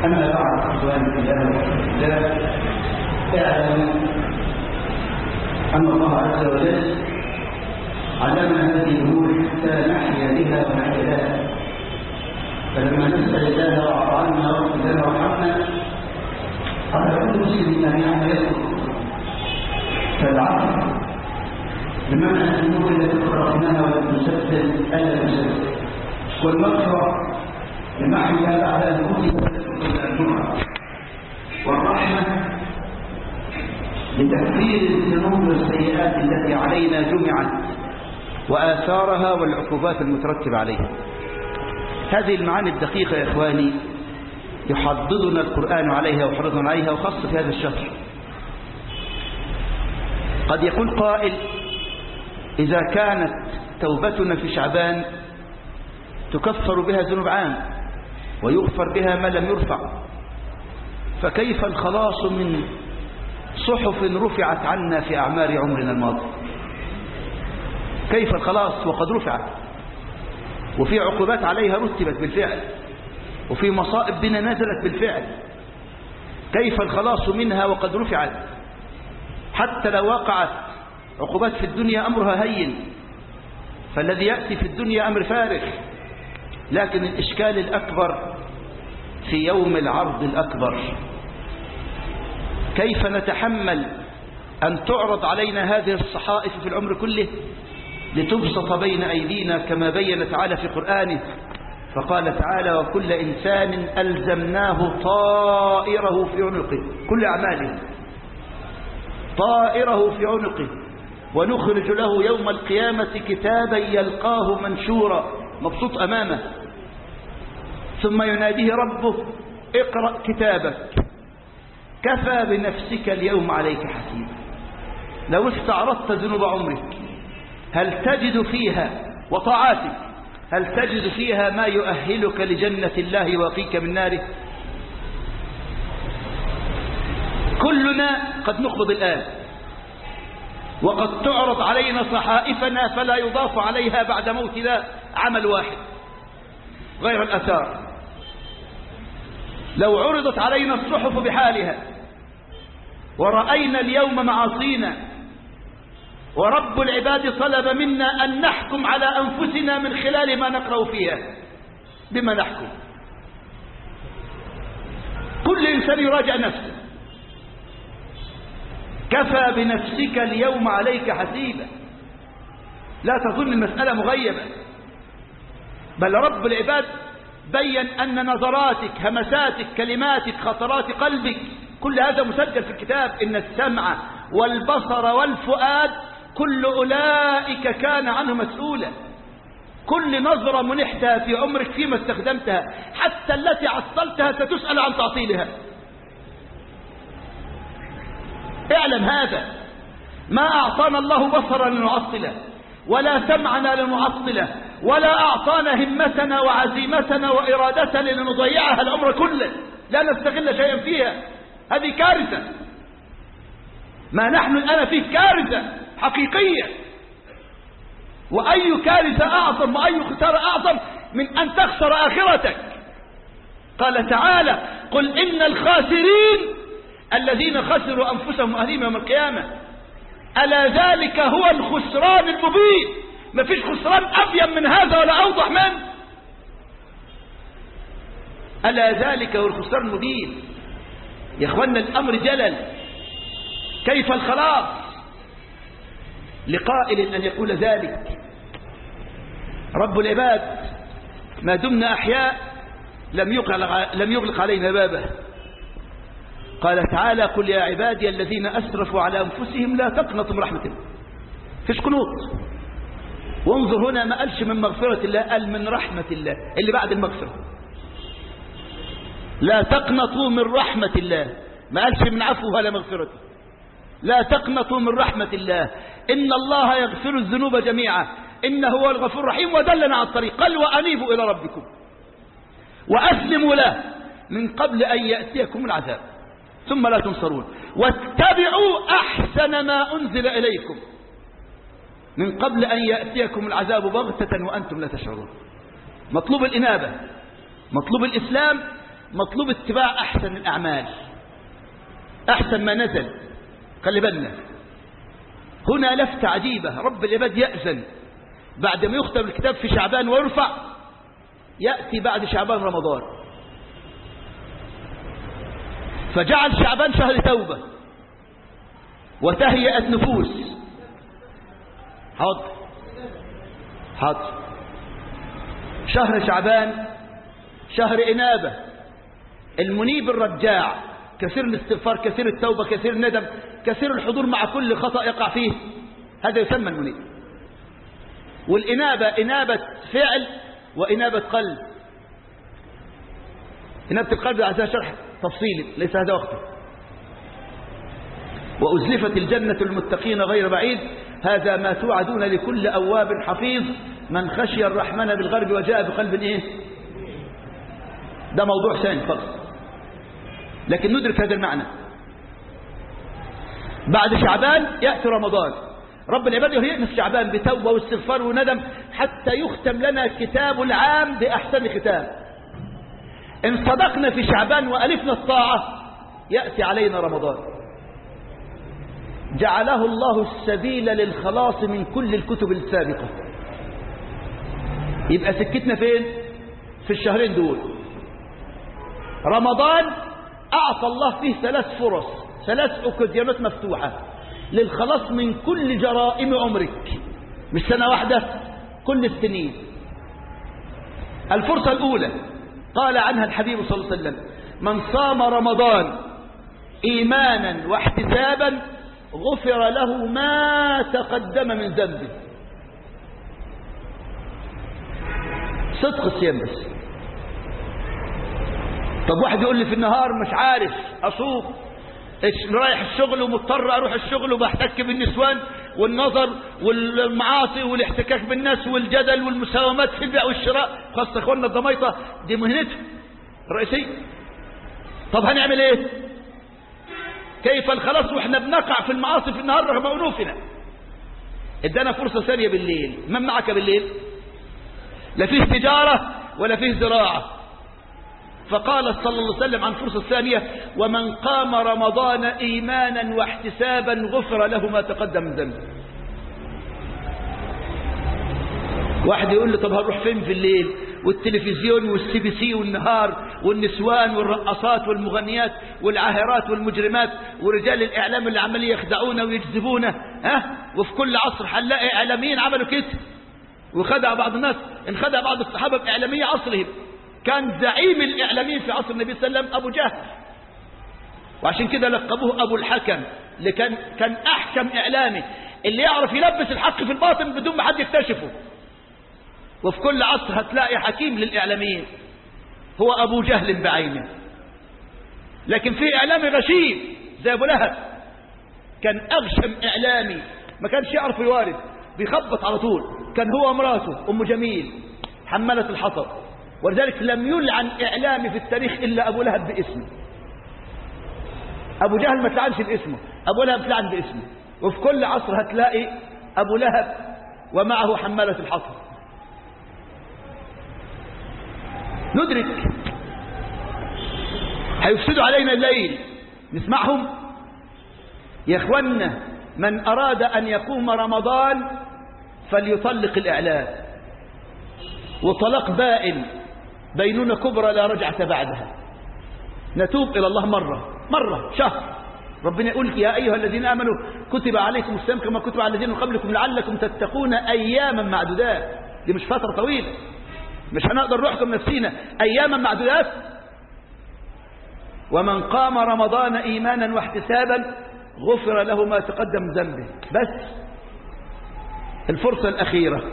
أما بعد إخواني الله الله اعلم أن الله عز وجل علمنا هذه الأمور حتى نحيا بها ونحيا لها فلما نسأل الله وأطعمنا واغفر لنا وارحمنا قال كل مسلم أن يعمل يذكر فالعقل بمعنى الأمور التي فرقناها ولم تسدد ألا تسدد والمغفرة بمعنى بعد أن كتبت الجمعة والرحمة لتكفير الذنوب والسيئات التي علينا جمعت وآثارها والعقوبات المترتبة عليها هذه المعاني الدقيقة يا إخواني يحضضنا القرآن عليها ويحرضنا عليها وخاصة في هذا الشهر قد يقول قائل إذا كانت توبتنا في شعبان تكفر بها ذنوب عام ويغفر بها ما لم يرفع فكيف الخلاص من صحف رفعت عنا في أعمار عمرنا الماضي كيف الخلاص وقد رفعت وفي عقوبات عليها رتبت بالفعل وفي مصائب بنا نزلت بالفعل كيف الخلاص منها وقد رفعت حتى لو وقعت عقوبات في الدنيا أمرها هين فالذي يأتي في الدنيا أمر فارغ لكن الإشكال الأكبر في يوم العرض الأكبر كيف نتحمل أن تعرض علينا هذه الصحائف في العمر كله لتبسط بين أيدينا كما بين تعالى في قرآنه فقال تعالى وكل إنسان ألزمناه طائره في عنقه كل أعماله طائره في عنقه ونخرج له يوم القيامة كتابا يلقاه منشورا مبسوط أمامه ثم يناديه ربه اقرأ كتابك كفى بنفسك اليوم عليك حسيبا لو استعرضت ذنوب عمرك هل تجد فيها وطاعاتك هل تجد فيها ما يؤهلك لجنة الله وقيك من ناره كلنا قد نقبض الآن وقد تعرض علينا صحائفنا فلا يضاف عليها بعد موتنا عمل واحد غير الأثار لو عرضت علينا الصحف بحالها ورأينا اليوم معاصينا ورب العباد طلب منا أن نحكم على أنفسنا من خلال ما نقرأ فيها بما نحكم كل إنسان يراجع نفسه كفى بنفسك اليوم عليك حسيبا لا تظن المسألة مغيبة بل رب العباد بين أن نظراتك همساتك كلماتك خطرات قلبك كل هذا مسجل في الكتاب إن السمع والبصر والفؤاد كل أولئك كان عنه مسؤولا كل نظرة منحتها في عمرك فيما استخدمتها حتى التي عطلتها ستسأل عن تعطيلها اعلم هذا ما أعطانا الله بصرا لنعطله ولا سمعنا لنعطله ولا أعطانا همتنا وعزيمتنا وإرادتنا لنضيعها العمر كله لا نستغل شيئا فيها هذه كارثة ما نحن الآن فيه كارثة حقيقية وأي كارثة أعظم وأي خسارة أعظم من أن تخسر آخرتك قال تعالى قل إن الخاسرين الذين خسروا أنفسهم وأهليهم يوم القيامة ألا ذلك هو الخسران المبين ما فيش خسران أبين من هذا ولا أوضح منه ألا ذلك هو الخسران المبين يا إخوانا الأمر جلل كيف الخلاص لقائل أن يقول ذلك رب العباد ما دمنا أحياء لم يغلق, لم يغلق علينا بابه قال تعالى قل يا عبادي الذين أسرفوا على أنفسهم لا تقنطوا من رحمة الله فيش قنوط وانظر هنا ما قالش من مغفرة الله قال من رحمة الله اللي بعد المغفرة لا تقنطوا من رحمة الله ما قالش من عفوه ولا مغفرته لا تقنطوا من رحمة الله إن الله يغفر الذنوب جميعا إنه هو الغفور الرحيم ودلنا على الطريق قال وأنيبوا إلى ربكم وأسلموا له من قبل أن يأتيكم العذاب ثم لا تنصرون واتبعوا أحسن ما أنزل إليكم من قبل أن يأتيكم العذاب بغتة وأنتم لا تشعرون مطلوب الإنابة مطلوب الإسلام مطلوب اتباع أحسن الأعمال أحسن ما نزل خلي بالنا هنا لفتة عجيبة رب العباد يأذن بعد ما يختم الكتاب في شعبان ويرفع يأتي بعد شعبان رمضان فجعل شعبان شهر توبة وتهيئة نفوس حاضر حاضر شهر شعبان شهر إنابة المنيب الرجاع كثير الاستغفار كثير التوبة كثير الندم كثير الحضور مع كل خطأ يقع فيه هذا يسمى المنيب والإنابة إنابة فعل وإنابة قلب إنابة القلب عايزها شرح تفصيلي ليس هذا وقته وأزلفت الجنة للمتقين غير بعيد هذا ما توعدون لكل أواب حفيظ من خشي الرحمن بالغرب وجاء بقلب إيه ده موضوع ثاني فقط لكن ندرك هذا المعنى بعد شعبان يأتي رمضان رب العباد يهيئنا في شعبان بتوبة واستغفار وندم حتى يختم لنا كتاب العام بأحسن ختام إن صدقنا في شعبان وألفنا الطاعة يأتي علينا رمضان جعله الله السبيل للخلاص من كل الكتب السابقة يبقى سكتنا فين في الشهرين دول رمضان أعطى الله فيه ثلاث فرص ثلاث أكاديمات مفتوحة للخلاص من كل جرائم عمرك مش سنة واحدة كل السنين الفرصة الأولى قال عنها الحبيب صلى الله عليه وسلم من صام رمضان إيمانا واحتسابا غفر له ما تقدم من ذنبه صدق الصيام بس طب واحد يقول لي في النهار مش عارف أصوم رايح الشغل ومضطر أروح الشغل وبحتك بالنسوان والنظر والمعاصي والاحتكاك بالناس والجدل والمساومات في البيع والشراء خاصة اخواننا الضميطة دي مهنتهم الرئيسية طب هنعمل ايه كيف الخلاص واحنا بنقع في المعاصي في النهار رغم أنوفنا ادانا فرصة ثانية بالليل من معك بالليل لا فيه تجارة ولا فيه زراعة فقال صلى الله عليه وسلم عن فرصة ثانية ومن قام رمضان إيمانا واحتسابا غفر له ما تقدم من ذنبه واحد يقول لي طب هنروح فين في الليل والتلفزيون والسي بي سي والنهار والنسوان والرقصات والمغنيات والعاهرات والمجرمات ورجال الإعلام اللي عمالين يخدعونا ويجذبونا ها وفي كل عصر هنلاقي إعلاميين عملوا كده وخدع بعض الناس انخدع بعض الصحابة بإعلامية عصرهم كان زعيم الإعلاميين في عصر النبي صلى الله عليه وسلم أبو جهل وعشان كده لقبوه أبو الحكم اللي كان كان أحكم إعلامي اللي يعرف يلبس الحق في الباطن بدون ما حد يكتشفه وفي كل عصر هتلاقي حكيم للإعلاميين هو أبو جهل بعينه لكن في إعلامي غشيم زي أبو لهب كان أغشم إعلامي ما كانش يعرف الوارد بيخبط على طول كان هو امراته أم جميل حملة الحطب ولذلك لم يلعن إعلامي في التاريخ إلا أبو لهب باسمه أبو جهل ما تلعنش باسمه أبو لهب تلعن باسمه وفي كل عصر هتلاقي أبو لهب ومعه حمالة الحطب ندرك هيفسدوا علينا الليل نسمعهم يا اخوانا من أراد أن يقوم رمضان فليطلق الإعلام وطلاق بائن بينونة كبرى لا رجعة بعدها نتوب إلى الله مرة مرة شهر ربنا يقول يا أيها الذين آمنوا كتب عليكم الصيام كما كتب على الذين من قبلكم لعلكم تتقون أياما معدودات دي مش فترة طويلة مش هنقدر نحكم نفسينا أياما معدودات ومن قام رمضان إيمانا واحتسابا غفر له ما تقدم ذنبه بس الفرصة الأخيرة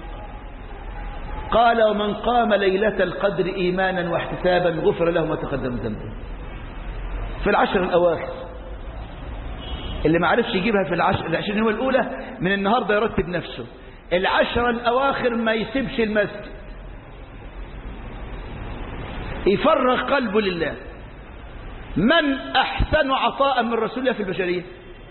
قال ومن قام ليلة القدر إيمانا واحتسابا غفر له ما تقدم ذنبه في العشر الأواخر اللي ما عرفش يجيبها في العشر العشرين يوم الأولى من النهاردة يرتب نفسه العشر الأواخر ما يسيبش المسجد يفرغ قلبه لله من أحسن عطاء من رسول الله في البشرية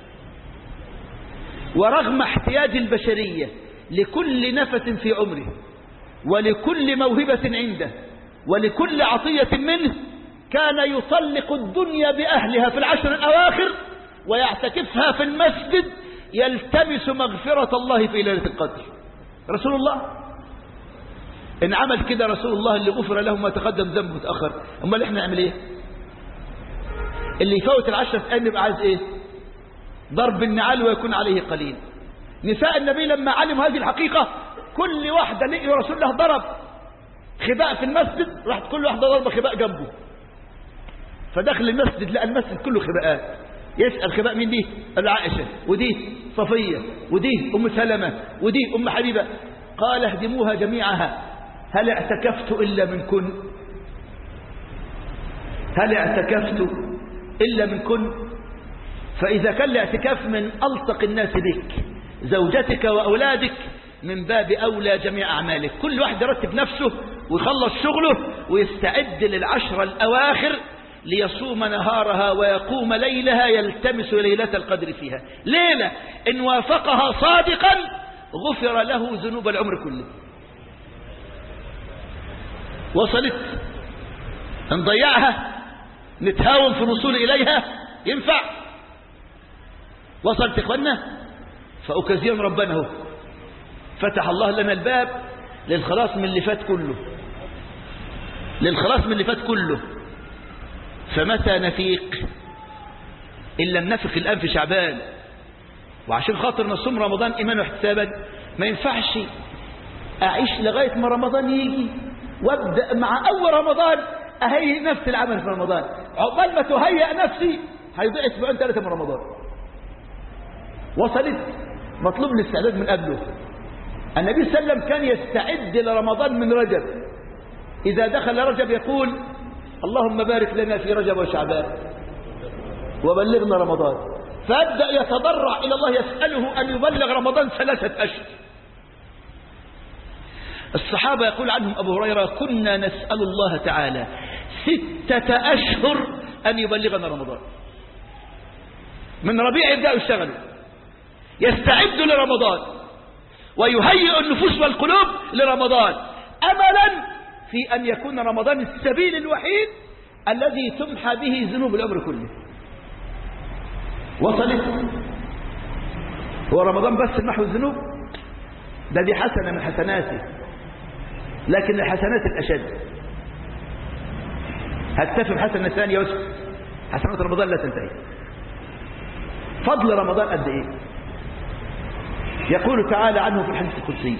ورغم احتياج البشرية لكل نفس في عمره ولكل موهبة عنده ولكل عطية منه كان يطلق الدنيا بأهلها في العشر الأواخر ويعتكفها في المسجد يلتمس مغفرة الله في ليلة القدر رسول الله إن عمل كده رسول الله اللي غفر له ما تقدم ذنبه متأخر أمال إحنا نعمل إيه اللي يفوت العشرة أيام يبقى عايز إيه ضرب النعال ويكون عليه قليل نساء النبي لما علموا هذه الحقيقة كل واحدة لقي رسول الله ضرب خباء في المسجد راحت كل واحدة ضربة خباء جنبه فدخل المسجد لقى المسجد كله خباءات يسأل خباء مين دي قال له عائشة ودي صفية ودي أم سلمة ودي أم حبيبة قال اهدموها جميعها هل اعتكفت إلا منكن هل اعتكفت إلا منكن فإذا كان الاعتكاف من ألصق الناس بك زوجتك وأولادك من باب أولى جميع أعمالك كل واحد يرتب نفسه ويخلص شغله ويستعد للعشر الأواخر ليصوم نهارها ويقوم ليلها يلتمس ليلة القدر فيها ليلة إن وافقها صادقا غفر له ذنوب العمر كله وصلت نضيعها نتهاون في الوصول إليها ينفع وصلت إخوانا فأكزيون ربنا هو فتح الله لنا الباب للخلاص من اللي فات كله للخلاص من اللي فات كله فمتى نفيق إن لم نفق الآن في شعبان وعشان خاطر نصوم رمضان إيمان واحتسابا ما ينفعش أعيش لغاية ما رمضان يجي وابدأ مع أول رمضان أهيئ نفسي العمل في رمضان عقبال ما تهيئ نفسي هيضيع اسبوعين ثلاثة من رمضان وصلت مطلوب الاستعداد من قبله النبي صلى الله عليه وسلم كان يستعد لرمضان من رجب إذا دخل رجب يقول اللهم بارك لنا في رجب وشعبان وبلغنا رمضان فأبدأ يتضرع إلى الله يسأله أن يبلغ رمضان ثلاثة أشهر الصحابة يقول عنهم أبو هريرة كنا نسأل الله تعالى ستة أشهر أن يبلغنا رمضان من ربيع يبدأوا يشتغلوا يستعدوا لرمضان ويهيئ النفوس والقلوب لرمضان أملا في أن يكون رمضان السبيل الوحيد الذي تمحى به ذنوب العمر كله وصلت هو رمضان بس محو الذنوب ده دي حسنة من حسناته لكن الحسنات الأشد هتفهم حسنة ثانية واسكت حسنات رمضان لا تنتهي فضل رمضان قد ايه يقول تعالى عنه في الحديث القدسي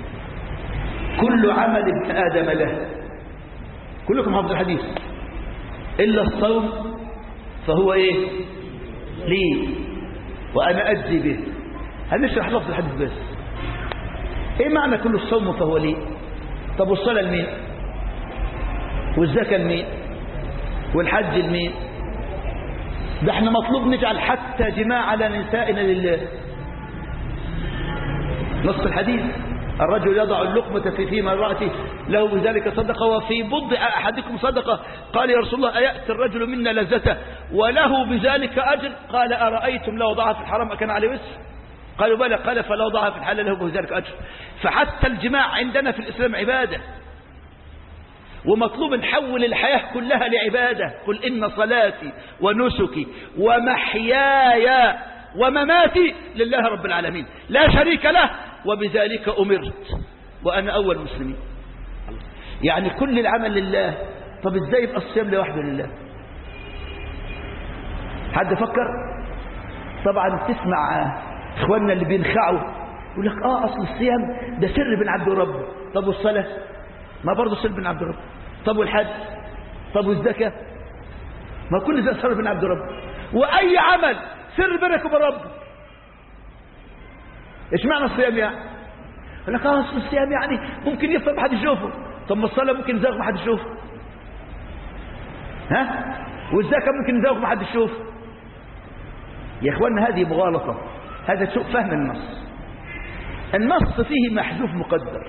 كل عمل ابن آدم له كلكم حافظ الحديث إلا الصوم فهو إيه لي وأنا أجزي به هنشرح لفظ الحديث بس إيه معنى كل الصوم فهو لي طب والصلاة لمين والزكاة لمين والحج لمين ده احنا مطلوب نجعل حتى جماعنا نسائنا لله نص الحديث الرجل يضع اللقمة في فيما امرأته له بذلك صدقة وفي بضع أحدكم صدقة قال يا رسول الله أيأتي الرجل منا لذته وله بذلك أجر قال أرأيتم لو وضعها في الحرام أكان عليه وسر قالوا بلى قال فلو وضعها في الحلال له بذلك أجر فحتى الجماع عندنا في الإسلام عبادة ومطلوب نحول الحياة كلها لعبادة قل إن صلاتي ونسكي ومحياي ومماتي لله رب العالمين لا شريك له وبذلك أمرت وأنا أول مسلمين يعني كل العمل لله طب ازاي يبقى الصيام لوحده لله حد فكر طبعا تسمع اخواننا اللي بينخعوا يقول لك اه اصل الصيام ده سر بين عبد وربه طب والصلاه ما برضه سر بين عبد وربه طب والحج طب والزكاه ما كل ده سر بين عبد وربه واي عمل سر بينك وبين ربك ايش معنى الصيام يعني يقول لك اه اصل الصيام يعني ممكن يفطر ما حد يشوفه طب ما الصلاه ممكن يزاغ ما حد يشوفه ها والزكاه ممكن يزاغ ما حد يشوفه يا اخواننا هذه مغالطه هذا سوء فهم النص النص فيه محذوف مقدر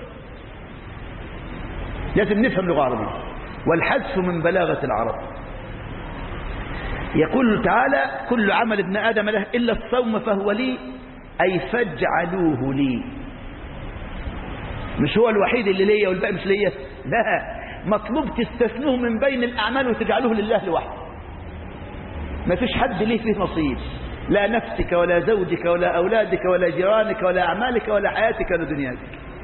لازم نفهم لغه عربيه والحذف من بلاغه العرب يقول تعالى كل عمل ابن ادم له الا الصوم فهو لي أي فاجعلوه لي مش هو الوحيد اللي ليا والباقي مش ليا لا مطلوب تستثنوه من بين الأعمال وتجعلوه لله لوحده ما فيش حد ليه فيه نصيب لا نفسك ولا زوجك ولا أولادك ولا جيرانك ولا أعمالك ولا حياتك ولا دنياك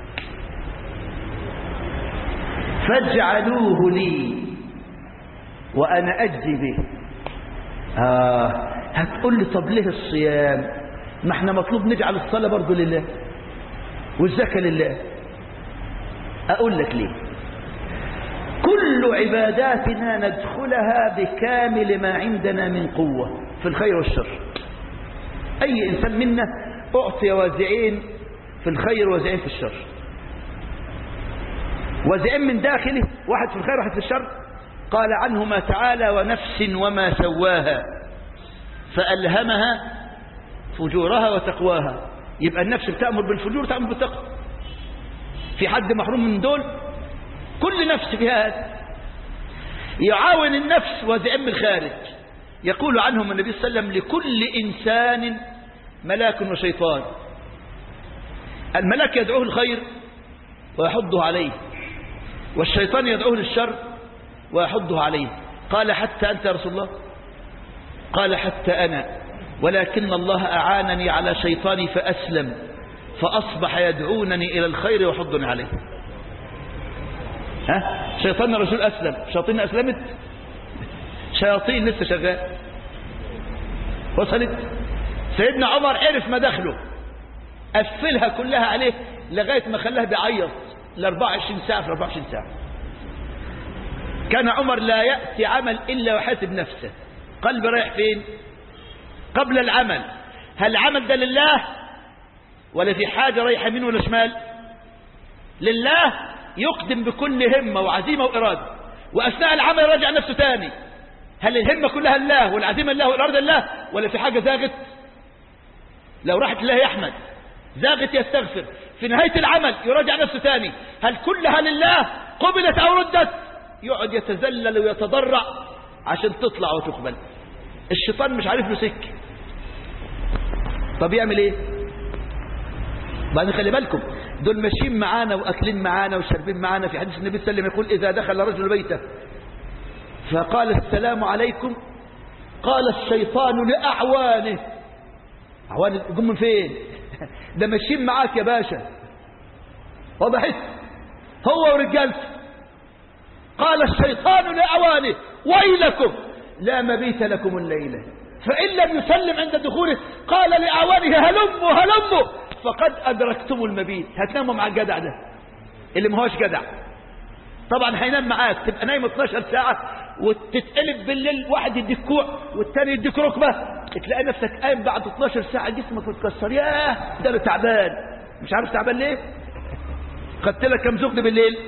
فاجعلوه لي وأنا أجزي به آه هتقول لي طب ليه الصيام ما احنا مطلوب نجعل الصلاة برضو لله والزكاة لله أقول لك ليه كل عباداتنا ندخلها بكامل ما عندنا من قوة في الخير والشر أي إنسان منا أعطي وازعين في الخير وازعين في الشر وازعين من داخله واحد في الخير واحد في الشر قال عنهما تعالى ونفس وما سواها فألهمها فجورها وتقواها يبقى النفس بتأمر بالفجور وتأمر بالتقوى في حد محروم من دول كل نفس فيها هذا يعاون النفس وزعم الخارج يقول عنهم النبي صلى الله عليه وسلم لكل إنسان ملاك وشيطان الملاك يدعوه الخير ويحضه عليه والشيطان يدعوه للشر ويحضه عليه قال حتى أنت يا رسول الله قال حتى أنا ولكن الله أعانني على شيطاني فأسلم فأصبح يدعونني إلى الخير ويحضني عليه ها شيطان الرسول أسلم شياطين أسلمت شياطين لسه شغال وصلت سيدنا عمر عرف مداخله قفلها كلها عليه لغاية ما خلاها بيعيط ل 24 ساعة في 24 ساعة كان عمر لا يأتي عمل إلا وحاسب نفسه قلب رايح فين قبل العمل هل العمل ده لله ولا في حاجة رايحة يمين ولا شمال لله يقدم بكل همة وعزيمة وإرادة وأثناء العمل يراجع نفسه تاني هل الهمة كلها لله والعزيمة لله والإرادة لله ولا في حاجة زاغت لو راحت لله يحمد زاغت يستغفر في نهاية العمل يراجع نفسه تاني هل كلها لله قبلت أو ردت يقعد يتذلل ويتضرع عشان تطلع وتقبل الشيطان مش عارف له سكه طب يعمل ايه بعدين خلي بالكم دول ماشيين معانا واكلين معانا وشاربين معانا في حديث النبي صلى الله عليه وسلم يقول اذا دخل رجل بيته فقال السلام عليكم قال الشيطان لاعوانه اعوان جم من فين ده ماشيين معاك يا باشا وضحت هو ورجالته قال الشيطان لاعوانه ويلكم لا مبيت لكم الليله فإن لم يسلم عند دخوله قال لأعوانه هلموا هلموا فقد أدركتم المبيت هتناموا مع الجدع ده اللي ما هوش جدع طبعا هينام معاك تبقى نايم 12 ساعة وتتقلب بالليل واحد يديك كوع والتاني يديك ركبة تلاقي نفسك قايم بعد 12 ساعة جسمك متكسر ياه ده انا تعبان مش عارف تعبان ليه خدت لك كم زغد بالليل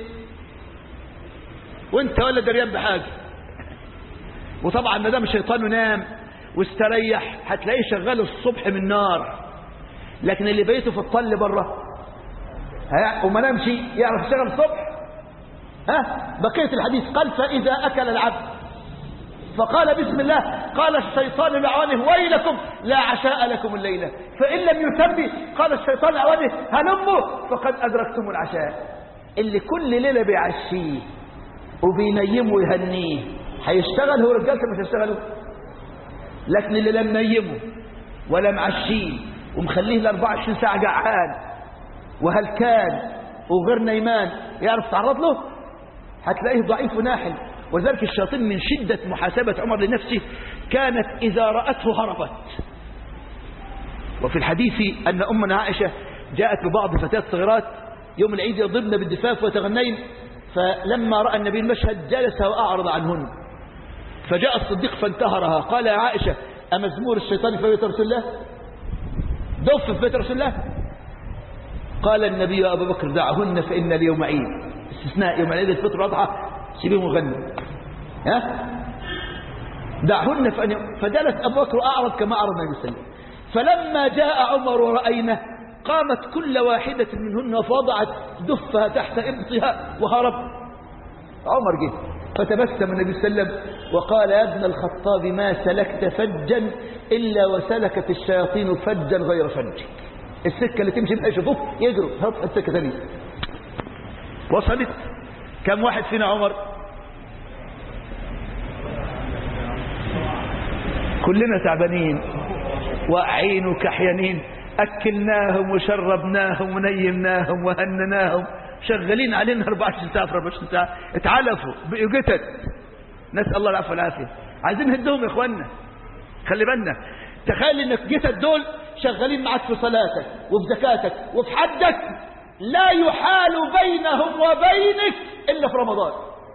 وانت ولا دريان بحاجة وطبعا ما دام الشيطان نام واستريح هتلاقيه شغال الصبح من نار لكن اللي بيته في الطل بره وما نامش يعرف يشتغل الصبح ها بقية الحديث قال فإذا أكل العبد فقال بسم الله قال الشيطان لعوانه ويلكم لا عشاء لكم الليلة فإن لم يسمي قال الشيطان لعوانه هلموا فقد أدركتم العشاء اللي كل ليلة بيعشيه وبينيمه ويهنيه هيشتغل هو رجالته مش هيشتغلوا لكن اللي لم نيمه ولا معشيه ومخليه ل 24 ساعة جعان وهلكان وغير نيمان يعرف تعرض له هتلاقيه ضعيف وناحل وذلك الشياطين من شدة محاسبة عمر لنفسه كانت إذا رأته هربت وفي الحديث أن أمنا عائشة جاءت ببعض فتيات صغيرات يوم العيد يضربن بالدفاف ويتغنين فلما رأى النبي المشهد جلس وأعرض عنهن فجاء الصديق فانتهرها قال يا عائشة أمزمور الشيطان في بيت رسول الله دف في بيت رسول الله قال النبي يا أبا بكر دعهن فإن اليوم عيد استثناء يوم العيد الفطر والأضحى سيبهم يغنوا ها دعهن فأن فجلس أبو بكر أعرض كما أعرض النبي صلى الله عليه وسلم فلما جاء عمر ورأينه قامت كل واحدة منهن فوضعت دفها تحت إبطها وهرب عمر جه فتبسم النبي صلى الله عليه وسلم وقال يا ابن الخطاب ما سلكت فجا إلا وسلكت الشياطين فجا غير فج السكة اللي تمشي بأي شطوف يجروا هات السكة ثانية وصلت كم واحد فينا عمر كلنا تعبانين واقعين وكحيانين أكلناهم وشربناهم ونيمناهم وهنناهم شغالين علينا 24 ساعة في 24 ساعة اتعلفوا بقوا جتت نسأل الله العفو والعافية عايزين نهدهم يا اخوانا خلي بالنا تخيل انك جتت دول شغالين معاك في صلاتك وفي زكاتك وفي حدك لا يحال بينهم وبينك إلا في رمضان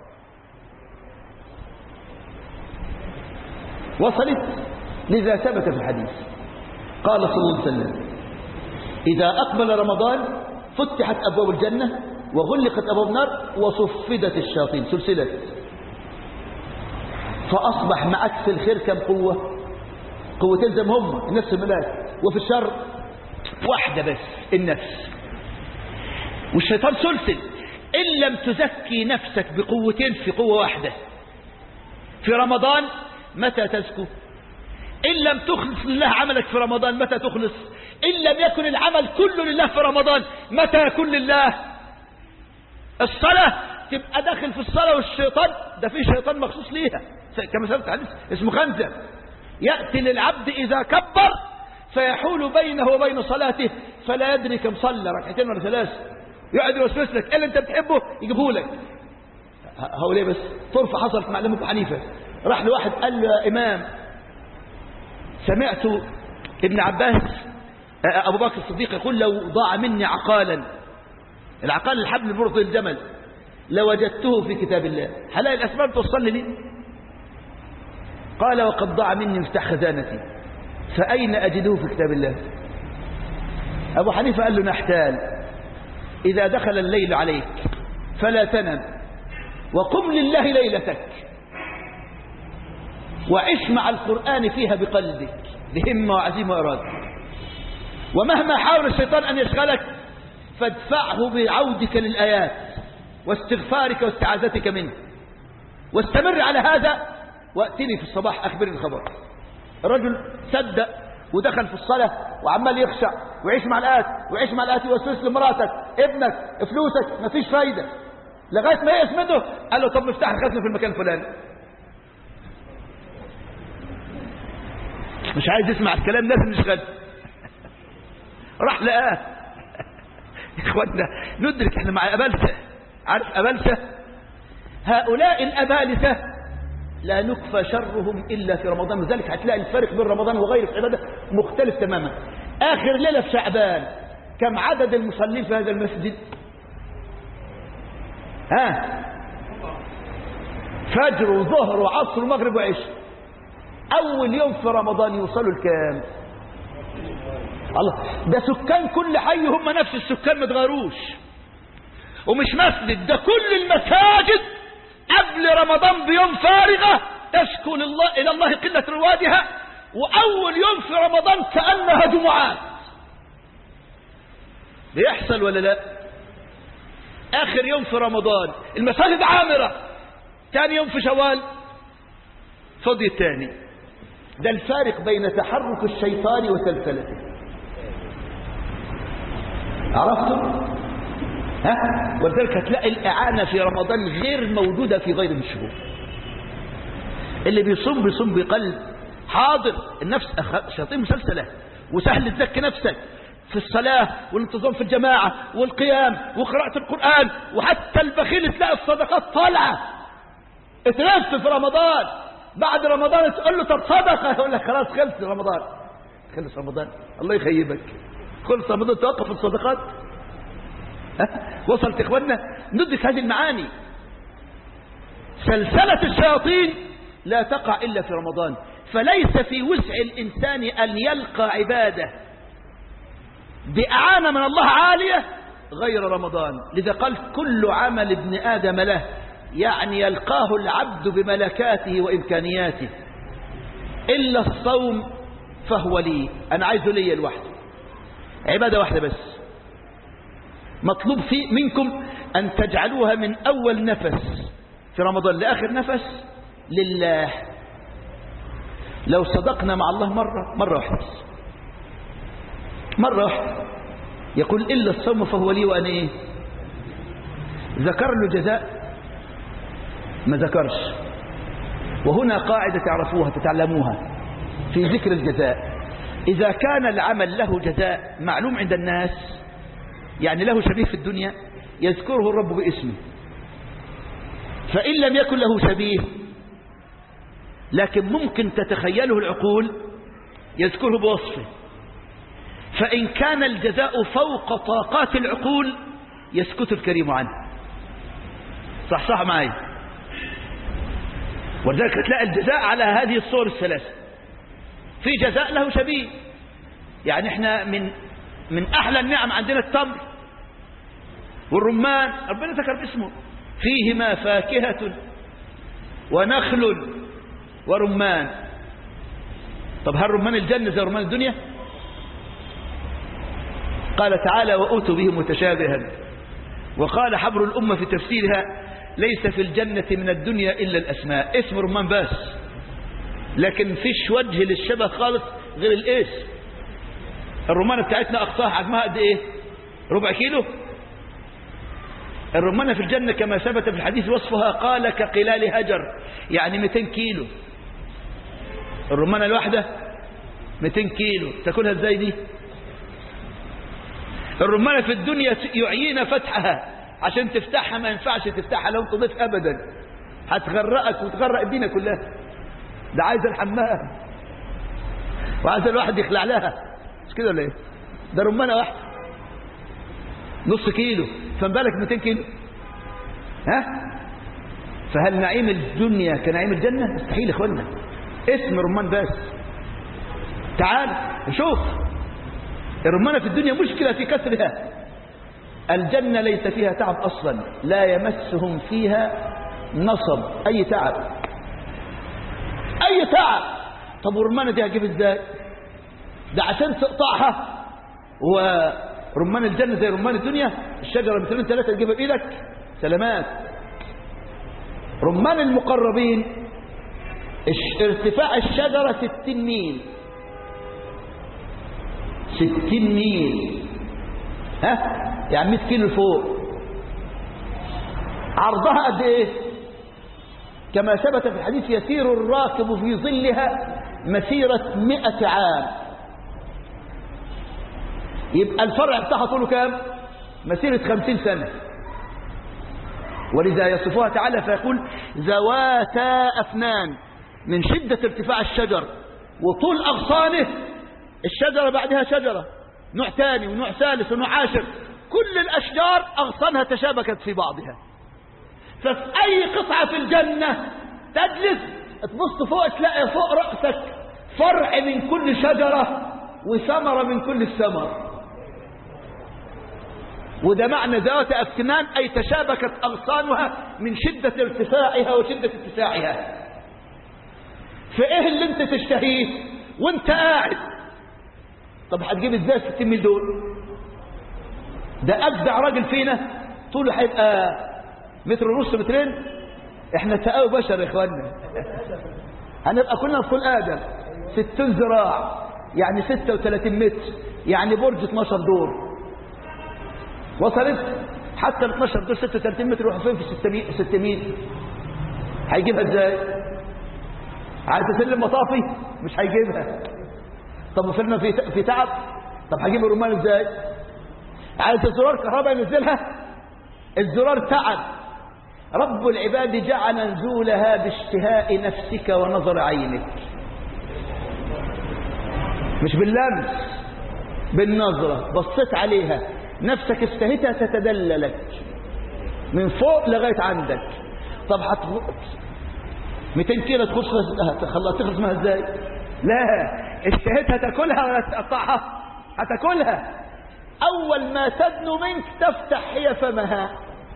وصلت لذا ثبت في الحديث قال صلى الله عليه وسلم إذا أقبل رمضان فتحت أبواب الجنة وغلقت أبواب النار وصفدت الشياطين سلسلة فأصبح معك في الخير كم قوة قوتين زي ما هم النفس الملاك وفي الشر واحدة بس النفس والشيطان سلسل إن لم تزكي نفسك بقوتين في قوة واحدة في رمضان متى تزكو إن لم تخلص لله عملك في رمضان متى تخلص إن لم يكن العمل كله لله في رمضان متى يكون لله الصلاة تبقى داخل في الصلاة والشيطان ده في شيطان مخصوص ليها كما سألت حديث اسمه خنزة يأتي للعبد إذا كبر فيحول بينه وبين صلاته فلا يدري كم صلى ركعتين ولا ثلاث يقعد يوسوس لك ايه اللي انت بتحبه يجيبه لك هو ليه بس طرفة حصلت مع الإمام حنيفة راح لواحد قال له يا إمام سمعت ابن عباس أبو بكر الصديق يقول لو ضاع مني عقالا العقال الحبل برض الجمل لوجدته في كتاب الله هلاقي الأسباب توصلني لي قال وقد ضاع مني مفتاح خزانتي فأين أجده في كتاب الله أبو حنيفة قال له نحتال إذا دخل الليل عليك فلا تنم وقم لله ليلتك وعش مع القرآن فيها بقلبك بهمة وعزيمة وإرادة ومهما حاول الشيطان أن يشغلك فادفعه بعودك للآيات واستغفارك واستعاذتك منه واستمر على هذا واتني في الصباح أخبرني الخبر الرجل صدق ودخل في الصلاة وعمال يخشع ويعيش مع الآت ويعيش مع الآت يوسوس لمراتك ابنك فلوسك مفيش فايدة لغاية ما يسمده قال له طب نفتح الخزنة في المكان الفلاني مش عايز يسمع الكلام لازم نشغل راح لقاه يا اخوانا ندرك احنا مع أبلسة عارف أبلسة هؤلاء الأبالسة لا نكفى شرهم إلا في رمضان لذلك هتلاقي الفرق بين رمضان وغيره في العبادة مختلف تماما آخر ليلة في شعبان كم عدد المصلين في هذا المسجد ها فجر وظهر وعصر ومغرب وعشاء أول يوم في رمضان يوصلوا لكام الله ده سكان كل حي هم نفس السكان ما تغيروش ومش مسجد ده كل المساجد قبل رمضان بيوم فارغة تشكو لله إلى الله قلة روادها وأول يوم في رمضان كأنها جمعات بيحصل ولا لا آخر يوم في رمضان المساجد عامرة ثاني يوم في شوال فضي الثاني ده الفارق بين تحرك الشيطان وسلسلته عرفتم ها ولذلك هتلاقي الإعانة في رمضان غير موجودة في غير الشهور اللي بيصوم بيصوم بقلب حاضر النفس الشياطين مسلسلة وسهل تزكي نفسك في الصلاة والانتظام في الجماعة والقيام وقراءة القرآن وحتى البخيل تلاقي الصدقات طالعة اتلف في رمضان بعد رمضان تقول له طب صدقة يقول لك خلاص خلص رمضان خلص رمضان الله يخيبك خلص رمضان توقف الصدقات وصلت إخواننا ندرك هذه المعاني سلسلة الشياطين لا تقع إلا في رمضان فليس في وسع الإنسان أن يلقى عبادة بأعانة من الله عالية غير رمضان لذا قال كل عمل ابن آدم له يعني يلقاه العبد بملكاته وإمكانياته إلا الصوم فهو لي أنا عايزه لي لوحده عبادة واحدة بس مطلوب في منكم أن تجعلوها من أول نفس في رمضان لآخر نفس لله لو صدقنا مع الله مرة مرة واحدة مرة واحدة يقول إلا الصوم فهو لي وأنا إيه ذكر له جزاء ما ذكرش وهنا قاعدة تعرفوها تتعلموها في ذكر الجزاء إذا كان العمل له جزاء معلوم عند الناس يعني له شبيه في الدنيا يذكره الرب باسمه فإن لم يكن له شبيه لكن ممكن تتخيله العقول يذكره بوصفه فإن كان الجزاء فوق طاقات العقول يسكت الكريم عنه صح صح معي ولذلك تلاقي الجزاء على هذه الصور الثلاثة في جزاء له شبيه يعني احنا من من أحلى النعم عندنا التمر والرمان ربنا ذكر اسمه فيهما فاكهة ونخل ورمان طب هل رمان الجنة زي رمان الدنيا قال تعالى وأوتوا به متشابها وقال حبر الأمة في تفسيرها ليس في الجنة من الدنيا إلا الأسماء اسم رمان بس لكن فيش وجه للشبه خالص غير الاسم الرمانة بتاعتنا أقصاها حجمها قد إيه ربع كيلو الرمانة في الجنة كما ثبت في الحديث وصفها قال كقلال هجر يعني 200 كيلو الرمانة الواحدة 200 كيلو تاكلها ازاي دي الرمانة في الدنيا يعيينا فتحها عشان تفتحها ما ينفعش تفتحها لو تضيف ابدا هتغرقك وتغرق الدنيا كلها ده عايز الحمام وعايز الواحد يخلع لها مش كده ولا ايه ده رمانة واحدة نص كيلو فما بالك 200 كيلو ها فهل نعيم الدنيا كنعيم الجنة مستحيل يا اخوانا اسم رمان بس تعال شوف الرمانة في الدنيا مشكلة في كسرها الجنة ليس فيها تعب أصلا لا يمسهم فيها نصب أي تعب أي تعب طب والرمانة دي هجيب ازاي ده عشان تقطعها ورمان الجنة زي رمان الدنيا الشجرة مثلين ثلاثة تجيبها بإيدك سلامات رمان المقربين ارتفاع الشجرة ستين ميل ستين ميل ها يعني 100 كيلو فوق عرضها قد ايه كما ثبت في الحديث يسير الراكب في ظلها مسيرة مئة عام يبقى الفرع بتاعها طوله كام مسيرة خمسين سنة ولذا يصفها تعالى فيقول ذواتا أفنان من شدة ارتفاع الشجر وطول أغصانه الشجرة بعدها شجرة نوع ثاني ونوع ثالث ونوع عاشر كل الأشجار أغصانها تشابكت في بعضها ففي أي قطعة في الجنة تجلس تبص فوق تلاقي فوق رأسك فرع من كل شجرة وثمرة من كل الثمر وده معنى ذات أفنان أي تشابكت أغصانها من شدة ارتفاعها وشدة اتساعها فإيه اللي انت تشتهيه وانت قاعد طب هتجيب ازاي 60 ميل دول ده أجدع راجل فينا طوله هيبقى متر ونص مترين احنا تقاوي بشر يا اخوانا هنبقى كلنا طول ادم 60 ذراع يعني 36 متر يعني برج 12 دور وصلت حتى ال 12 دور 36 متر يروحوا فين في 600 600 هيجيبها ازاي عايز تسلم مطافي مش هيجيبها طب وصلنا في في تعب طب هجيب الرمان ازاي عايز الزرار كهرباء ينزلها الزرار تعب رب العباد جعل نزولها باشتهاء نفسك ونظر عينك مش باللمس بالنظرة بصيت عليها نفسك استهتها تتدلى لك من فوق لغاية عندك طب هتخلص 200 كيلو تخلص تخلص تخلص منها ازاي لا اشتهتها تاكلها ولا تقطعها هتاكلها اول ما تدنو منك تفتح هي فمها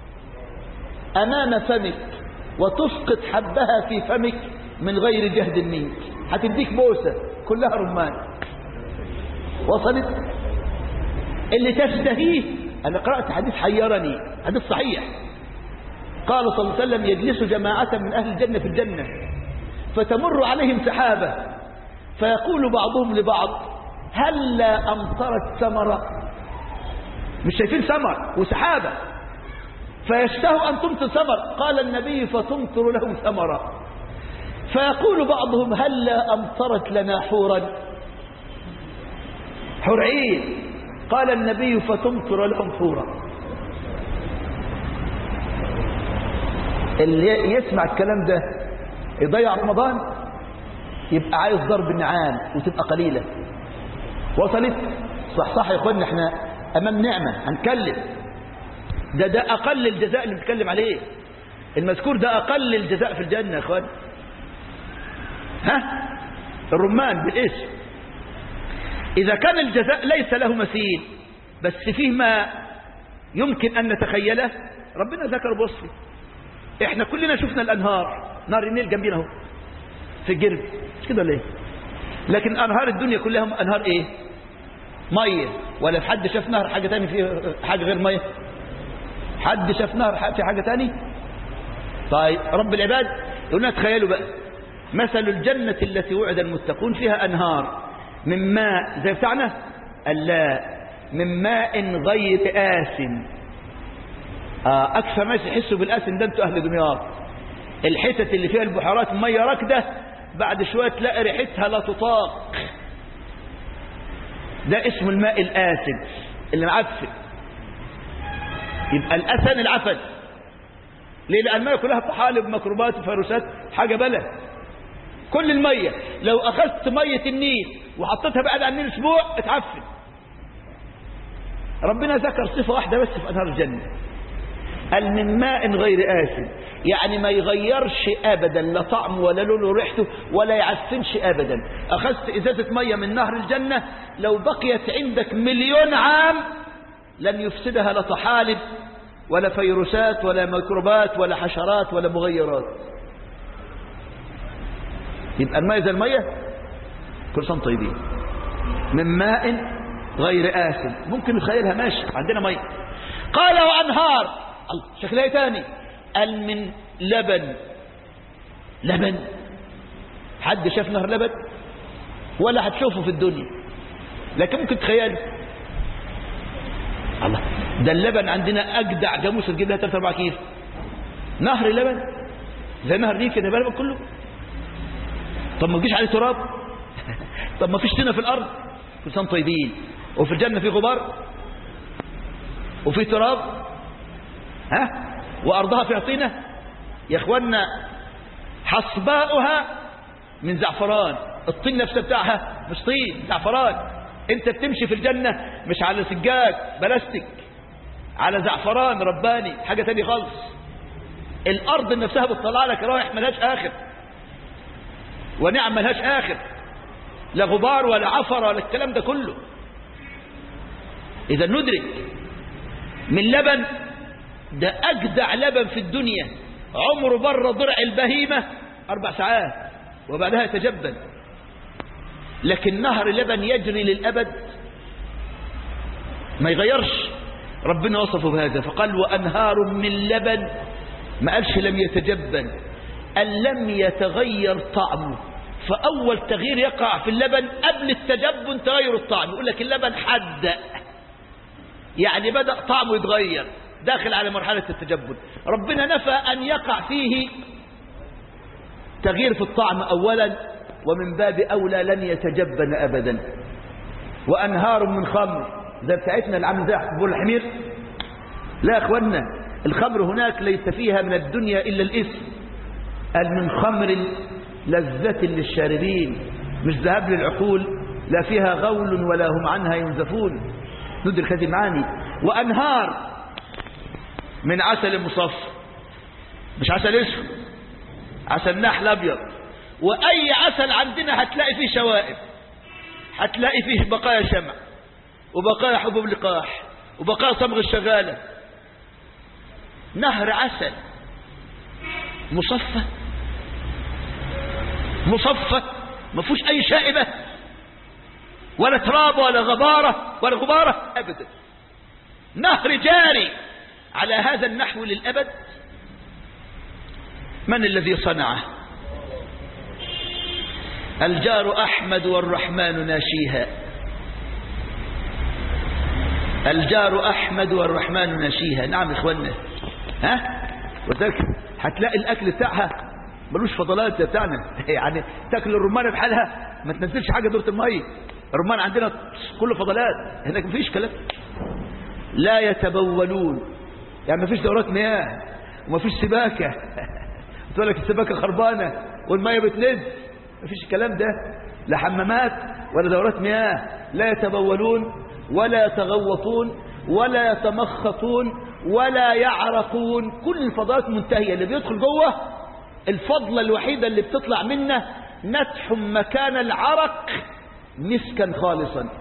امام فمك وتسقط حبها في فمك من غير جهد منك هتديك بوسه كلها رمان وصلت اللي تشتهيه انا قرات حديث حيرني حديث صحيح قال صلى الله عليه وسلم يجلس جماعه من اهل الجنه في الجنه فتمر عليهم سحابه فيقول بعضهم لبعض هلا امطرت ثمره مش شايفين ثمر وسحابه فيشتهوا أن تمطر ثمر قال النبي فتمطر له ثمرا فيقول بعضهم هلا أمطرت لنا حورا حور عين قال النبي فتمطر لهم حورا اللي يسمع الكلام ده يضيع رمضان يبقى عايز ضرب النعام وتبقى قليلة وصلت صح صح يا اخوانا احنا امام نعمة هنكلم ده ده اقل الجزاء اللي بنتكلم عليه المذكور ده اقل الجزاء في الجنة يا اخوان ها الرمان بالاسم اذا كان الجزاء ليس له مثيل بس فيه ما يمكن ان نتخيله ربنا ذكر بوصفه احنا كلنا شفنا الانهار نهر النيل جنبنا اهو في الجرب مش كده ليه لكن انهار الدنيا كلها انهار ايه ميه ولا في حد شاف نهر حاجه تاني فيه حاجه غير ميه حد شاف نهر في حاجه تاني طيب رب العباد يقول لنا تخيلوا بقى مثل الجنة التي وعد المتقون فيها أنهار من ماء زي بتاعنا لا من ماء غير آسن آه أكثر ناس يحسوا بالآسن ده أنتوا أهل دمياط الحتت اللي فيها البحيرات مية راكدة بعد شوية تلاقي ريحتها لا تطاق ده اسم الماء الآسن اللي معفن يبقى الأسن العفن ليه لأن المية كلها طحالب ميكروبات وفيروسات حاجة بلد كل المية لو أخذت مية النيل وحطيتها بعد عن النيل أسبوع اتعفن ربنا ذكر صفة واحدة بس في أنهار الجنة قال من ماء غير آسن يعني ما يغيرش أبدا لا طعم ولا لون وريحته ولا يعفنش أبدا أخذت إزازة مية من نهر الجنة لو بقيت عندك مليون عام لن يفسدها لا طحالب ولا فيروسات ولا ميكروبات ولا حشرات ولا مغيرات يبقى المية زي المية كل سنة طيبين من ماء غير آسن ممكن نتخيلها ماشي عندنا مية قال وأنهار الله شكلها تاني قال من لبن لبن حد شاف نهر لبن ولا هتشوفه في الدنيا لكن ممكن تخيله الله ده اللبن عندنا أجدع جاموسة تجيب لها 3 4 كيلو نهر لبن زي نهر دي كده بلبن كله طب ما تجيش عليه تراب طب ما فيش طينه في الارض كل سنه طيبين وفي الجنه في غبار وفي تراب ها وارضها فيها طينه يا اخوانا حصباؤها من زعفران الطين نفسه بتاعها مش طين زعفران انت بتمشي في الجنه مش على سجاد بلاستيك على زعفران رباني حاجه تانية خالص الارض نفسها بتطلع لك رايح ملهاش اخر ونعم ملهاش آخر لا غبار ولا عفر ولا الكلام ده كله إذا ندرك من لبن ده أجدع لبن في الدنيا عمره بره ضرع البهيمة أربع ساعات وبعدها يتجبن لكن نهر اللبن يجري للأبد ما يغيرش ربنا وصفه بهذا فقال وأنهار من لبن ما قالش لم يتجبن أن لم يتغير طعمه فأول تغيير يقع في اللبن قبل التجبن تغير الطعم يقول لك اللبن حدق يعني بدأ طعمه يتغير داخل على مرحلة التجبن ربنا نفى أن يقع فيه تغيير في الطعم أولا ومن باب أولى لن يتجبن أبدا وأنهار من خمر زي بتاعتنا العم زي بول الحمير لا يا أخوانا الخمر هناك ليس فيها من الدنيا إلا الاسم قال من خمر لذة للشاربين مش ذهاب للعقول لا فيها غول ولا هم عنها ينزفون ندرك هذه معاني وأنهار من عسل مصفى مش عسل اسود عسل نحل أبيض وأي عسل عندنا هتلاقي فيه شوائب هتلاقي فيه بقايا شمع وبقايا حبوب لقاح وبقايا صمغ الشغالة نهر عسل مصفى مصفى ما فيهوش اي شائبه ولا تراب ولا غباره ولا غباره ابدا نهر جاري على هذا النحو للابد من الذي صنعه الجار احمد والرحمن ناشيها الجار احمد والرحمن ناشيها نعم اخوانا ها وذلك هتلاقي الاكل بتاعها ملوش فضلات يا بتاعنا يعني تاكل الرمانه بحالها ما تنزلش حاجه دورة الميه الرمان عندنا كله فضلات هناك مفيش كلام لا يتبولون يعني مفيش دورات مياه ومفيش سباكه تقول لك السباكه خربانه والميه بتنز مفيش الكلام ده لا حمامات ولا دورات مياه لا يتبولون ولا يتغوطون ولا يتمخطون ولا يعرقون كل الفضلات منتهيه اللي بيدخل جوه الفضله الوحيده اللي بتطلع منه نتح مكان العرق مسكا خالصا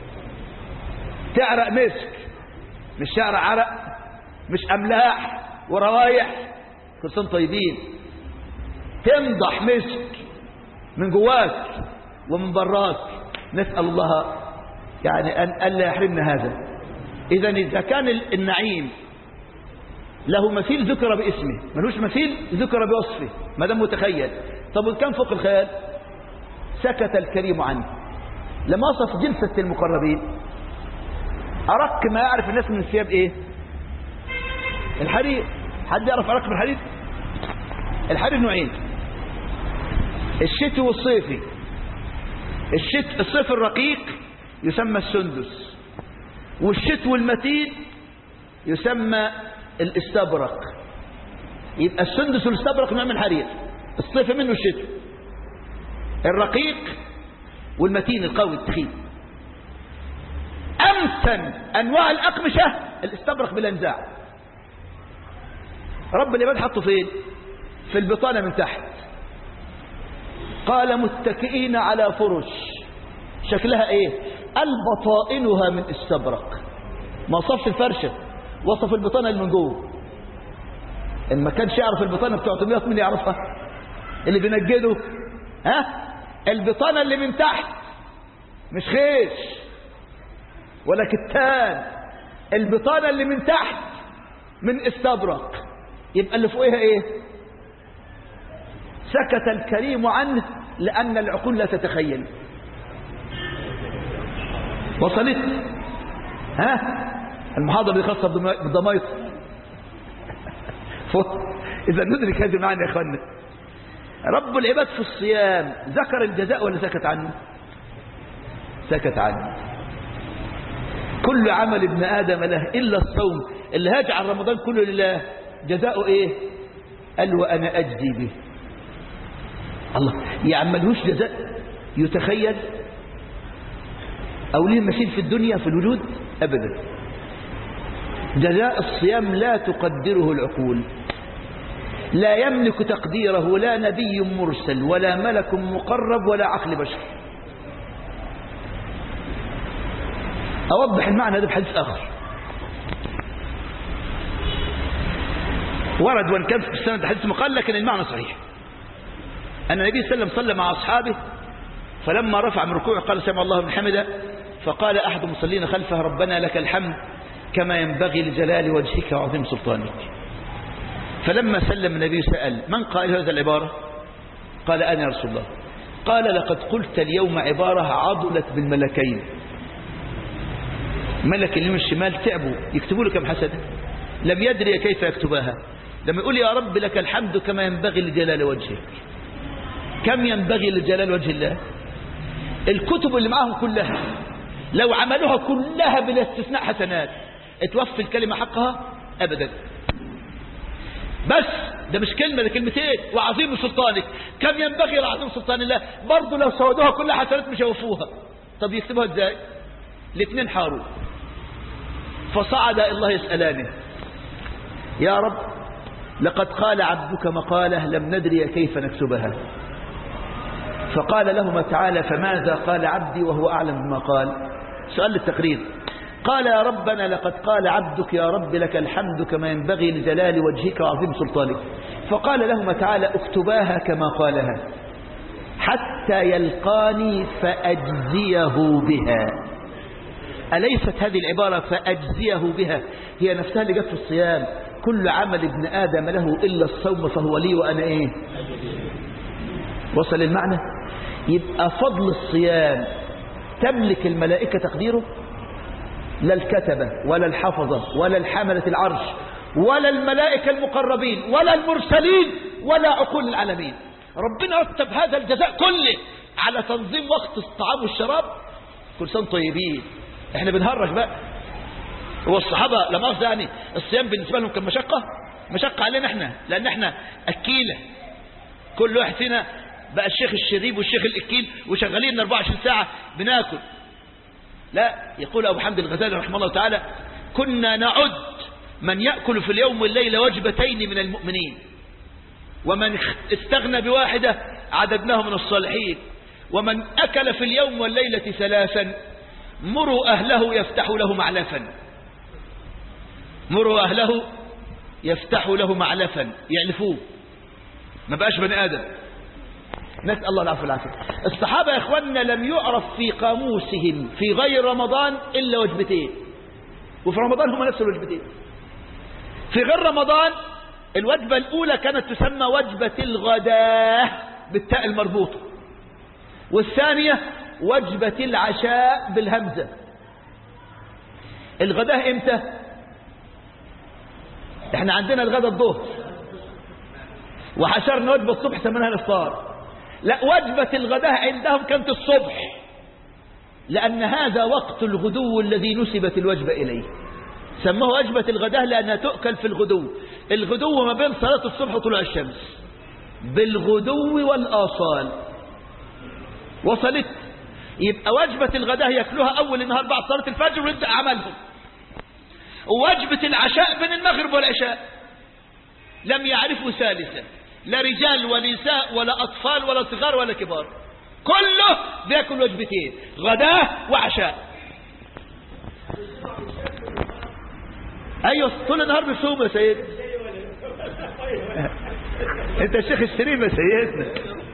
تعرق مسك مش تعرق عرق مش املاح وروايح كل سنه طيبين تنضح مسك من جواك ومن براك نسال الله يعني ان الا يحرمنا هذا اذا اذا كان النعيم له مثيل ذكر باسمه ملوش مثيل ذكر بوصفه ما دام متخيل طب وان كان فوق الخيال سكت الكريم عنه لما وصف جلسة المقربين أرق ما يعرف الناس من الثياب إيه الحرير حد يعرف أرق من الحرير الحرير نوعين الشتوي والصيفي الشت الصيف الرقيق يسمى السندس والشتوي المتين يسمى الاستبرق يبقى السندس والاستبرق نوع من الحرير الصيف منه الشتوي الرقيق والمتين القوي التخين أمتن أنواع الأقمشة الاستبرق بالانزاع رب العباد حطه فين في البطانة من تحت قال متكئين على فرش شكلها ايه البطائنها من استبرق ما وصفش الفرشة وصف البطانة اللي من جوه ان ما كانش يعرف البطانة بتاع طميات مين يعرفها اللي بينجده ها البطانة اللي من تحت مش خيش ولا كتان البطانة اللي من تحت من استبرق يبقى اللي فوقها ايه سكت الكريم عنه لأن العقول لا تتخيل وصلت ها المحاضرة دي خاصة بالضمايط إذا ندرك هذه المعنى يا أخوانا رب العباد في الصيام ذكر الجزاء ولا سكت عنه سكت عنه كل عمل ابن آدم له إلا الصوم اللي هيجعل رمضان كله لله جزاؤه إيه قال وأنا أجزي به الله يعملهوش جزاء يتخيل أو ليه مثيل في الدنيا في الوجود أبدا جزاء الصيام لا تقدره العقول لا يملك تقديره لا نبي مرسل ولا ملك مقرب ولا عقل بشر أوضح المعنى هذا بحديث آخر ورد وان كان في السنة حديث مقال لكن المعنى صحيح أن النبي صلى الله عليه وسلم صلى مع أصحابه فلما رفع من ركوعه قال سمع الله من حمده فقال أحد المصلين خلفه ربنا لك الحمد كما ينبغي لجلال وجهك وعظيم سلطانك فلما سلم النبي سأل من قال هذا العبارة قال أنا يا رسول الله قال لقد قلت اليوم عبارة عضلت بالملكين ملك اليمين الشمال تعبوا يكتبوا له كم حسنة لم يدري كيف يكتبها لما يقول يا رب لك الحمد كما ينبغي لجلال وجهك كم ينبغي لجلال وجه الله الكتب اللي معاهم كلها لو عملوها كلها بلا استثناء حسنات اتوفي الكلمة حقها أبدا بس ده مش كلمة ده كلمتين وعظيم سلطانك كم ينبغي لعظيم سلطان الله برضه لو سودوها كلها حسنات مش هيوفوها طب يكتبوها ازاي الاثنين حاروا فصعد الله يسألانه يا رب لقد قال عبدك مقالة لم ندري كيف نكتبها فقال لهما تعالى فماذا قال عبدي وهو أعلم بما قال سؤال للتقرير قال يا ربنا لقد قال عبدك يا رب لك الحمد كما ينبغي لجلال وجهك وعظيم سلطانك فقال لهما تعالى اكتباها كما قالها حتى يلقاني فأجزيه بها أليست هذه العبارة فأجزيه بها هي نفسها اللي جت في الصيام كل عمل ابن آدم له إلا الصوم فهو لي وأنا إيه وصل المعنى يبقى فضل الصيام تملك الملائكة تقديره لا الكتبة ولا الحفظة ولا الحملة العرش ولا الملائكة المقربين ولا المرسلين ولا عقول العالمين ربنا رتب هذا الجزاء كله على تنظيم وقت الطعام والشراب كل سنة طيبين احنا بنهرج بقى هو الصحابة لما أخذ يعني الصيام بالنسبة لهم كان مشقة مشقة علينا احنا لأن احنا أكيلة كل واحد فينا بقى الشيخ الشريب والشيخ الأكيل وشغالين 24 ساعة بناكل لا يقول أبو حمد الغزالي رحمه الله تعالى كنا نعد من يأكل في اليوم والليلة وجبتين من المؤمنين ومن استغنى بواحدة عددناه من الصالحين ومن أكل في اليوم والليلة ثلاثا مروا أهله يفتحوا له معلفا مروا أهله يفتحوا له معلفا يعلفوه ما بقاش بني آدم نسأل الله العفو والعافية الصحابة يا إخواننا لم يعرف في قاموسهم في غير رمضان إلا وجبتين وفي رمضان هم نفس الوجبتين في غير رمضان الوجبة الأولى كانت تسمى وجبة الغداء بالتاء المربوطة والثانية وجبة العشاء بالهمزة الغداء امتى احنا عندنا الغداء الظهر وحشرنا وجبة الصبح سميناها الافطار لا وجبة الغداء عندهم كانت الصبح لأن هذا وقت الغدو الذي نسبت الوجبة إليه سموه وجبة الغداء لأنها تؤكل في الغدو الغدو ما بين صلاة الصبح وطلوع الشمس بالغدو والآصال وصلت يبقى وجبة الغداء يأكلوها أول النهار بعد صلاة الفجر ويبدأ عملهم ووجبة العشاء بين المغرب والعشاء لم يعرفوا ثالثا لا رجال ونساء ولا أطفال ولا صغار ولا كبار كله بياكل وجبتين غداء وعشاء ايوه طول النهار بيصوم يا سيدنا انت الشيخ الشريف يا سيدنا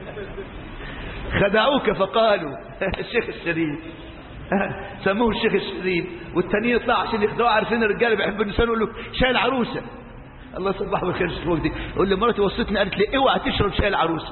خدعوك فقالوا الشيخ الشريف سموه الشيخ الشريف والتاني يطلع عشان يخدعوا عارفين الرجاله بيحبوا النساء يقول له شاي العروسه الله يصبحه بالخير في الوقت يقول لي مراتي وصتني قالت لي اوعى تشرب شاي العروسه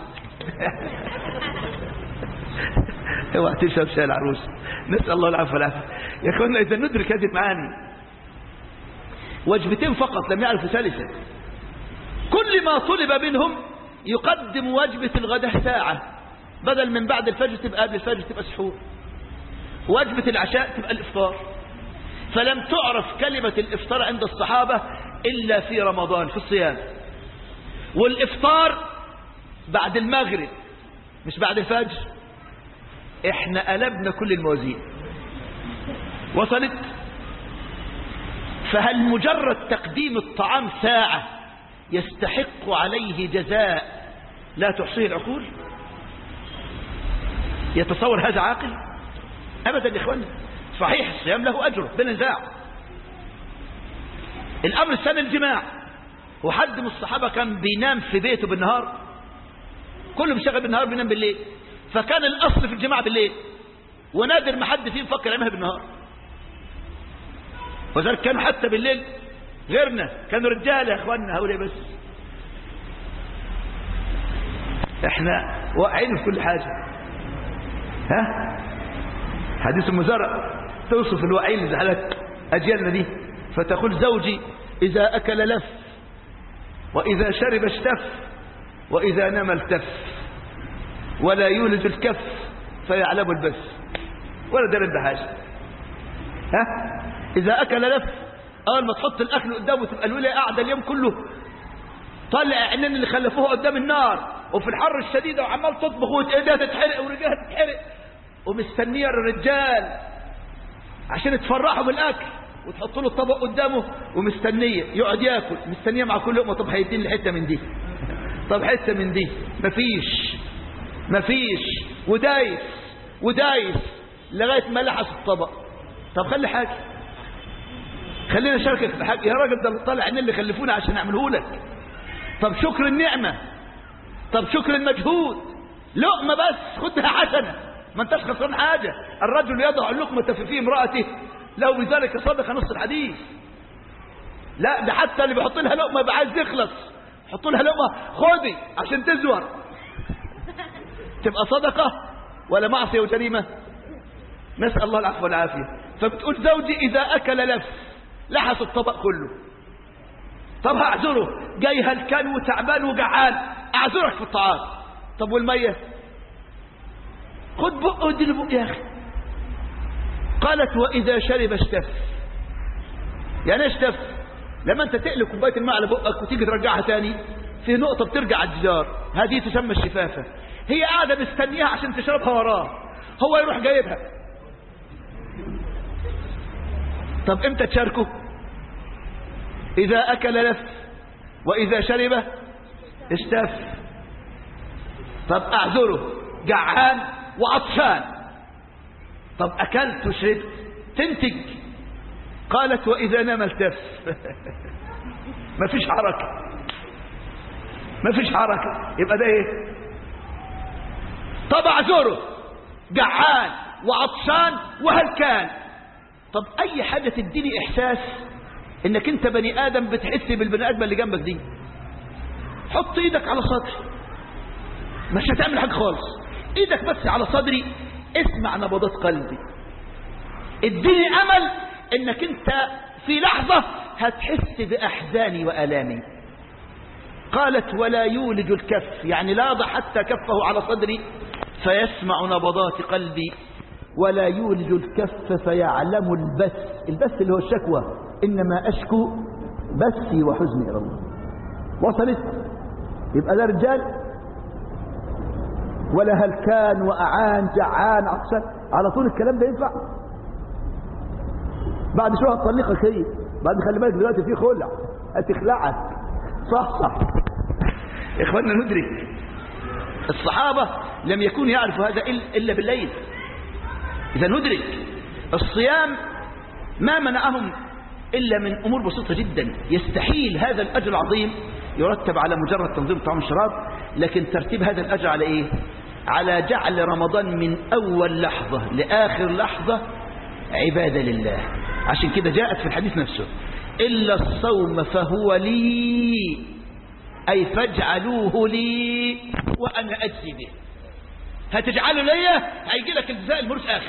اوعى تشرب شاي العروسه نسال الله العفو والعافيه يا اخوانا اذا ندرك هذه المعاني وجبتين فقط لم يعرفوا ثالثا كل ما طلب منهم يقدم وجبة الغداء ساعة بدل من بعد الفجر تبقى قبل الفجر تبقى سحور وجبة العشاء تبقى الإفطار فلم تعرف كلمة الإفطار عند الصحابة إلا في رمضان في الصيام والإفطار بعد المغرب مش بعد الفجر احنا قلبنا كل الموازين وصلت فهل مجرد تقديم الطعام ساعة يستحق عليه جزاء لا تحصيه العقول يتصور هذا عاقل أبدا يا إخواني صحيح الصيام له أجره بلا نزاع الأمر الثاني الجماع وحد من الصحابة كان بينام في بيته بالنهار كله بيشتغل بالنهار بينام بالليل فكان الأصل في الجماعة بالليل ونادر ما حد فيهم فكر يعملها بالنهار وذلك كانوا حتى بالليل غيرنا كانوا رجال يا اخواننا هؤلاء بس احنا واقعين في كل حاجة ها حديث المزارع توصف الواعين اللي زعلت اجيالنا دي فتقول زوجي اذا اكل لف واذا شرب اشتف واذا نام التف ولا يولد الكف فيعلم البث ولا درب بحاجة ها إذا أكل لف أول ما تحط الأكل قدامه تبقى الولاية قاعدة اليوم كله طلع عينين اللي خلفوها قدام النار وفي الحر الشديد وعمال تطبخ وإيديها تتحرق ورجلها تتحرق ومستنية الرجال عشان يتفرحوا بالأكل وتحط له الطبق قدامه ومستنية يقعد ياكل مستنية مع كل لقمة طب هيديني حتة من دي طب حتة من دي مفيش مفيش ودايس ودايس لغاية ما لحس الطبق طب خلي حاجة خلينا نشاركك في حاجة يا راجل ده طالع عين اللي خلفونا عشان نعمله لك طب شكر النعمة طب شكر المجهود لقمة بس خدها حسنة ما انتش خسران حاجة الرجل يضع اللقمة في فيه امرأته لو بذلك صدق نص الحديث لا ده حتى اللي بيحط لها لقمة يبقى عايز يخلص حط لها لقمة خدي عشان تزور تبقى صدقة ولا معصية وجريمة نسأل الله العفو والعافية فبتقول زوجي إذا أكل لف لحس الطبق كله طب هعذره جاي هلكان وتعبان وجعان اعذرك في الطعام طب والميه خد بقه ودي بق يا اخي قالت واذا شرب اشتف يعني اشتف لما انت تقلب كوبايه الماء على بقك وتيجي ترجعها تاني في نقطه بترجع على الجدار هذه تسمى الشفافه هي قاعده مستنياها عشان تشربها وراه هو يروح جايبها طب امتى تشاركه اذا اكل لف واذا شرب استف طب اعذره جعان وعطشان طب اكلت وشربت تنتج قالت واذا نام التف مفيش حركه مفيش حركه يبقى ده ايه طب اعذره جعان وعطشان وهلكان طب اي حاجه تديني احساس انك انت بني ادم بتحس بالبني ادم اللي جنبك دي حط ايدك على صدري مش هتعمل حاجه خالص ايدك بس على صدري اسمع نبضات قلبي اديني امل انك انت في لحظه هتحس باحزاني والامي قالت ولا يولج الكف يعني لاض حتى كفه على صدري فيسمع نبضات قلبي ولا يولج الكف فيعلم البث البث اللي هو الشكوى إنما أشكو بثي وحزني إلى الله وصلت يبقى ده رجال ولا هلكان وأعان جعان عطشان على طول الكلام ده ينفع بعد شوية هتطلقك هي بعد خلي بالك دلوقتي في خلع هتخلعك صح صح إخواننا ندرك الصحابة لم يكونوا يعرفوا هذا إلا بالليل إذا ندرك الصيام ما منعهم إلا من أمور بسيطة جدا يستحيل هذا الأجر العظيم يرتب على مجرد تنظيم طعام الشراب لكن ترتيب هذا الأجر على إيه على جعل رمضان من أول لحظة لآخر لحظة عبادة لله عشان كده جاءت في الحديث نفسه إلا الصوم فهو لي أي فاجعلوه لي وأنا أجزي به هتجعله ليا هيجي لك الجزاء المرس آخر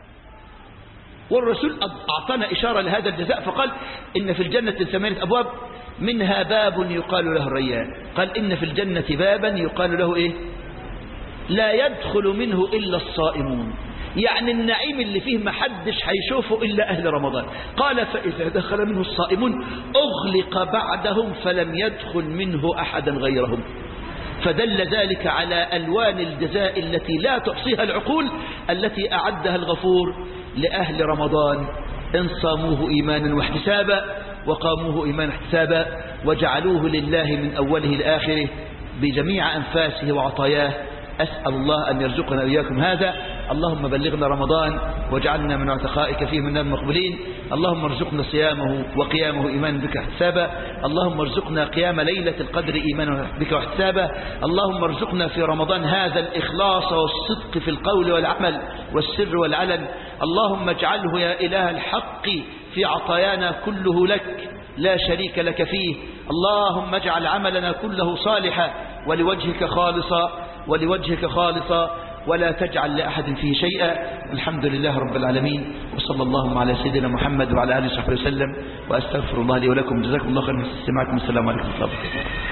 والرسول أعطانا إشارة لهذا الجزاء فقال إن في الجنة ثمانية أبواب منها باب يقال له الريان قال إن في الجنة بابا يقال له إيه لا يدخل منه إلا الصائمون يعني النعيم اللي فيه محدش هيشوفه إلا أهل رمضان قال فإذا دخل منه الصائمون أغلق بعدهم فلم يدخل منه أحدا غيرهم فدل ذلك على ألوان الجزاء التي لا تحصيها العقول التي أعدها الغفور لأهل رمضان إن صاموه إيمانا واحتسابا وقاموه إيمانا احتسابا وجعلوه لله من أوله لآخره بجميع أنفاسه وعطاياه أسأل الله أن يرزقنا إياكم هذا اللهم بلغنا رمضان واجعلنا من عتقائك فيه من المقبلين اللهم ارزقنا صيامه وقيامه إيمانا بك واحتسابا اللهم ارزقنا قيام ليلة القدر إيمانا بك واحتسابا اللهم ارزقنا في رمضان هذا الإخلاص والصدق في القول والعمل والسر والعلن اللهم اجعله يا إله الحق في عطايانا كله لك لا شريك لك فيه اللهم اجعل عملنا كله صالحا ولوجهك خالصا ولوجهك خالصا ولا تجعل لأحد فيه شيئا الحمد لله رب العالمين وصلى اللهم على سيدنا محمد وعلى آله وصحبه وسلم وأستغفر الله لي ولكم جزاكم الله خيرا استماعكم السلام عليكم ورحمة الله وبركاته